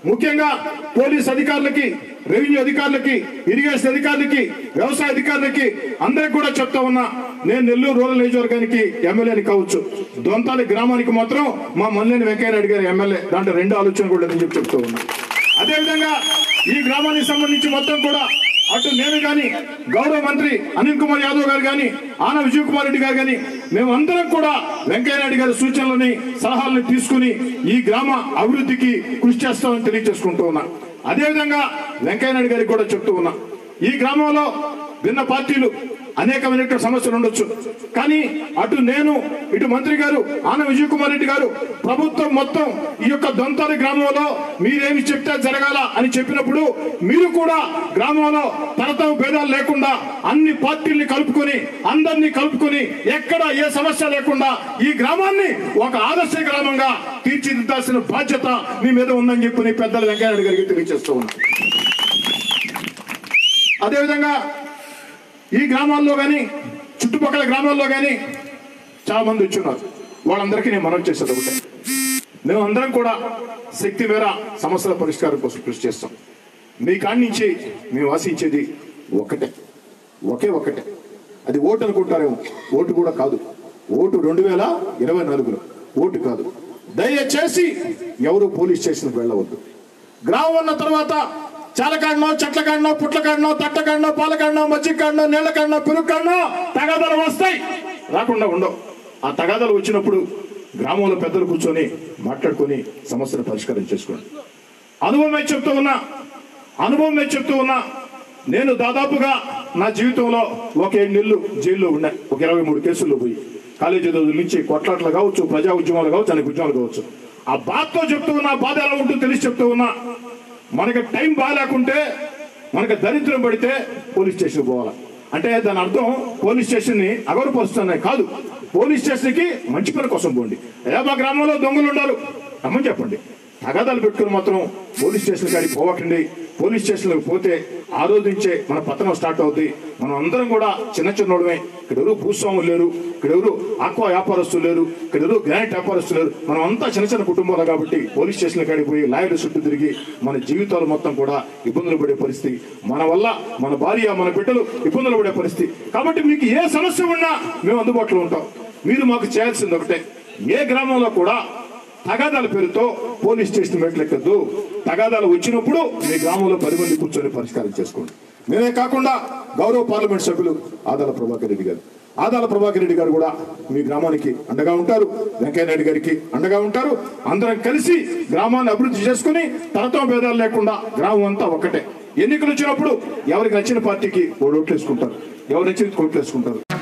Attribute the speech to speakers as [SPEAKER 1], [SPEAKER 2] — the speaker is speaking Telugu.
[SPEAKER 1] ముఖ్యంగా పోలీస్ అధికారులకి రెవెన్యూ అధికారులకి ఇరిగేషన్ అధికారులకి వ్యవసాయ అధికారులకి అందరికి కూడా చెప్తా ఉన్నా నేను నెల్లూరు రూరల్ నియోజకవర్గానికి ఎమ్మెల్యేని కావచ్చు దొంతాలి గ్రామానికి మాత్రం మా మల్లేని వెంకయ్యనాయుడు గారి ఎమ్మెల్యే దాంట్లో రెండు ఆలోచన కూడా లేదని చెప్పి చెప్తూ ఉన్నా అదేవిధంగా ఈ గ్రామానికి సంబంధించి మొత్తం కూడా అటు నేను గాని గౌరవ మంత్రి అనిల్ కుమార్ యాదవ్ గారు గాని ఆన విజయ్ కుమార్ రెడ్డి గారు గాని మేమందరం కూడా వెంకయ్యనాయుడు గారి సూచనలని సలహాలని తీసుకుని ఈ గ్రామ అభివృద్ధికి కృషి చేస్తామని తెలియజేసుకుంటూ ఉన్నా అదేవిధంగా వెంకయ్యనాయుడు గారికి కూడా చెప్తూ ఉన్నా ఈ గ్రామంలో భిన్న పార్టీలు అనేకమైనటువంటి సమస్యలు ఉండొచ్చు కానీ అటు నేను ఇటు మంత్రి గారు ఆన విజయ్ కుమార్ రెడ్డి గారు ప్రభుత్వం మొత్తం ఈ యొక్క దొంతాలి గ్రామంలో మీరేమి చెప్తే జరగాల అని చెప్పినప్పుడు మీరు కూడా గ్రామంలో తరతమ భేదాలు లేకుండా అన్ని పార్టీల్ని కలుపుకొని అందరినీ కలుపుకొని ఎక్కడ ఏ సమస్య లేకుండా ఈ గ్రామాన్ని ఒక ఆదర్శ గ్రామంగా తీర్చిదిద్దాల్సిన బాధ్యత మీ మీద ఉందని చెప్పి నీ పెద్దలు వెంకయ్యనాయుడు గారికి తెలియజేస్తూ ఉన్నాను అదేవిధంగా ఈ గ్రామాల్లో కానీ చుట్టుపక్కల గ్రామాల్లో కానీ చాలా మంది వచ్చున్నారు వాళ్ళందరికీ నేను మనం చేసేది ఒకటే మేము అందరం కూడా శక్తి మేర సమస్యల పరిష్కారం కోసం కృషి చేస్తాం మీ కాడి నుంచి మేము ఆశించేది ఒకటే ఒకే ఒకటే అది ఓటు అనుకుంటారేమో ఓటు కూడా కాదు ఓటు రెండు వేల ఇరవై నాలుగులో ఓటు కాదు దయచేసి ఎవరు పోలీస్ స్టేషన్కి వెళ్ళవద్దు గ్రామం అన్న తర్వాత చాలకాడనో చెట్ల కాడనో పుట్ల కాడనో తట్ట కాడనో పాల కాడనో మజ్జిగ కాడనో నీళ్ల కాడనో పెరుగు కాడనో తగాదాలు వస్తాయి రాకుండా ఉండవు ఆ తగాదాలు వచ్చినప్పుడు గ్రామంలో పెద్దలు కూర్చొని మాట్లాడుకొని సమస్యను పరిష్కారం చేసుకోండి అనుభవమే చెప్తూ ఉన్నా అనుభవమే చెప్తూ ఉన్నా నేను దాదాపుగా నా జీవితంలో ఒక ఏడు నెలలు జైల్లో ఉన్నా ఒక ఇరవై మూడు కేసుల్లో పోయి కాలేజీ రోజుల నుంచి కొట్లాట్లు కావచ్చు ప్రజా ఉద్యమాలు కావచ్చు అనేక ఉద్యమాలు కావచ్చు ఆ బాధతో చెప్తూ ఉన్నా బాధ ఎలా ఉంటుందో తెలిసి చెప్తూ ఉన్నా మనకి టైం బాగాలేకుంటే మనకి దరిద్రం పడితే పోలీస్ స్టేషన్ పోవాలి అంటే దాని అర్థం పోలీస్ స్టేషన్ ని అగౌరవపరుస్తున్నాయి కాదు పోలీస్ స్టేషన్ కి మంచి పని కోసం పోండి అయ్యా మా గ్రామంలో దొంగలు ఉండాలి రమ్మని చెప్పండి తగాదాలు పెట్టుకుని మాత్రం పోలీస్ స్టేషన్ కాడికి పోవకండి పోలీస్ స్టేషన్లకు పోతే ఆ రోజు నుంచే మన పతనం స్టార్ట్ అవుతుంది మనం అందరం కూడా చిన్న చిన్నోడమే ఇక్కడ ఎవరు భూస్వాములు లేరు ఇక్కడ ఎవరు ఆక్వా వ్యాపారస్తులు లేరు ఇక్కడ ఎవరు గ్రానైట్ వ్యాపారస్తులు లేరు మనం అంతా చిన్న చిన్న కుటుంబాలు కాబట్టి పోలీస్ స్టేషన్ కాడికి పోయి లాయర్ చుట్టూ తిరిగి మన జీవితాలు మొత్తం కూడా ఇబ్బందులు పడే పరిస్థితి మన వల్ల మన భార్య మన బిడ్డలు ఇబ్బందులు పడే పరిస్థితి కాబట్టి మీకు ఏ సమస్య ఉన్నా మేము అందుబాటులో ఉంటాం మీరు మాకు చేయాల్సింది ఒకటే ఏ గ్రామంలో కూడా తగాదాల పేరుతో పోలీస్ స్టేషన్ మెట్లెక్కద్దు తగాదాలు వచ్చినప్పుడు మీ గ్రామంలో పది మంది కూర్చొని పరిష్కారం చేసుకోండి మేమే కాకుండా గౌరవ పార్లమెంట్ సభ్యులు ఆదాల ప్రభాకర్ రెడ్డి గారు ఆదాల ప్రభాకర్ రెడ్డి గారు కూడా మీ గ్రామానికి అండగా ఉంటారు వెంకయ్య నాయుడు గారికి అండగా ఉంటారు అందరం కలిసి గ్రామాన్ని అభివృద్ధి చేసుకుని తనతో భేదాలు లేకుండా గ్రామం అంతా ఒకటే ఎన్నికలు వచ్చినప్పుడు ఎవరికి నచ్చిన పార్టీకి ఓటు ఓట్లు వేసుకుంటారు ఎవరు నచ్చిన కోట్లు వేసుకుంటారు